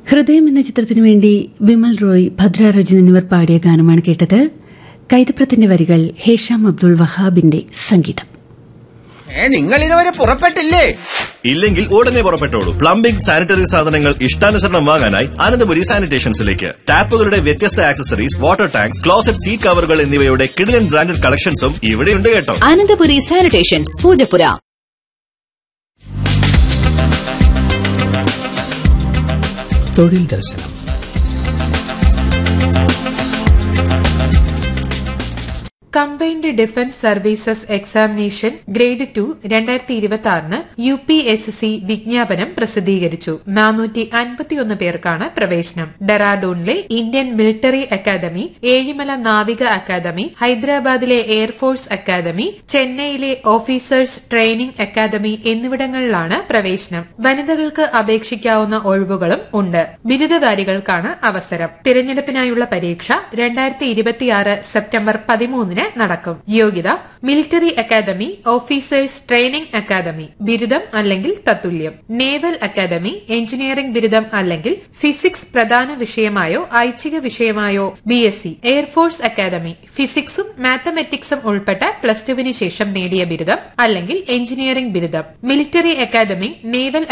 ഹൃദയം എന്ന ചിത്രത്തിനു വേണ്ടി വിമൽ റോയ് ഭദ്രാരജൻ എന്നിവർ പാടിയ ഗാനമാണ് കേട്ടത് കൈതപ്രത്തിന്റെ വരികൾ ഹേഷാം അബ്ദുൾ വഹാബിന്റെ സംഗീതം ഏ നിങ്ങൾ ഇതുവരെ പുറപ്പെട്ടില്ലേ ഇല്ലെങ്കിൽ ഉടനെ പുറപ്പെട്ടോളൂ പ്ലംബിംഗ് സാനിറ്ററി സാധനങ്ങൾ ഇഷ്ടാനുസരണം വാങ്ങാനായി അനന്തപുരി സാനിറ്റേഷൻസിലേക്ക് ടാപ്പുകളുടെ വ്യത്യസ്ത accessories water tanks closet seat കവറുകൾ എന്നിവയുടെ കിടിലൻ ബ്രാൻഡഡ് കളക്ഷൻസും ഇവിടെയുണ്ട് കേട്ടോ അനന്തപുരി സാനിറ്റേഷൻസ് പൂജപ്പുര തൊഴിൽ ദർശനം combined defence services examination grade two രണ്ടായിരത്തി ഇരുപത്തി ആറിന് യു പി എസ് സി വിജ്ഞാപനം പ്രസിദ്ധീകരിച്ചു നാനൂറ്റി അൻപത്തിയൊന്ന് പേർക്കാണ് പ്രവേശനം ഡെറാഡൂണിലെ ഇന്ത്യൻ മിലിറ്ററി അക്കാദമി ഏഴിമല നാവിക അക്കാദമി ഹൈദരാബാദിലെ എയർഫോഴ്സ് അക്കാദമി ചെന്നൈയിലെ ഓഫീസേഴ്സ് ട്രെയിനിംഗ് അക്കാദമി എന്നിവിടങ്ങളിലാണ് പ്രവേശനം വനിതകൾക്ക് അപേക്ഷിക്കാവുന്ന ഒഴിവുകളും ഉണ്ട് ബിരുദധാരികൾക്കാണ് അവസരം തിരഞ്ഞെടുപ്പിനായുള്ള പരീക്ഷ രണ്ടായിരത്തി ഇരുപത്തിയാറ് സെപ്റ്റംബർ പതിമൂന്നിന് നടക്കും യോഗ്യത military academy officers training academy ബിരുദം അല്ലെങ്കിൽ തത്തുല്യം നേവൽ അക്കാദമി എഞ്ചിനീയറിംഗ് ബിരുദം അല്ലെങ്കിൽ ഫിസിക്സ് പ്രധാന വിഷയമായോ ഐച്ഛിക വിഷയമായോ B S C air force academy ഫിസിക്സും മാത്തമെറ്റിക്സും ഉൾപ്പെട്ട പ്ലസ് ടുവിന് ശേഷം നേടിയ ബിരുദം അല്ലെങ്കിൽ എഞ്ചിനീയറിംഗ് ബിരുദം മിലിറ്ററി അക്കാദമി നേവൽ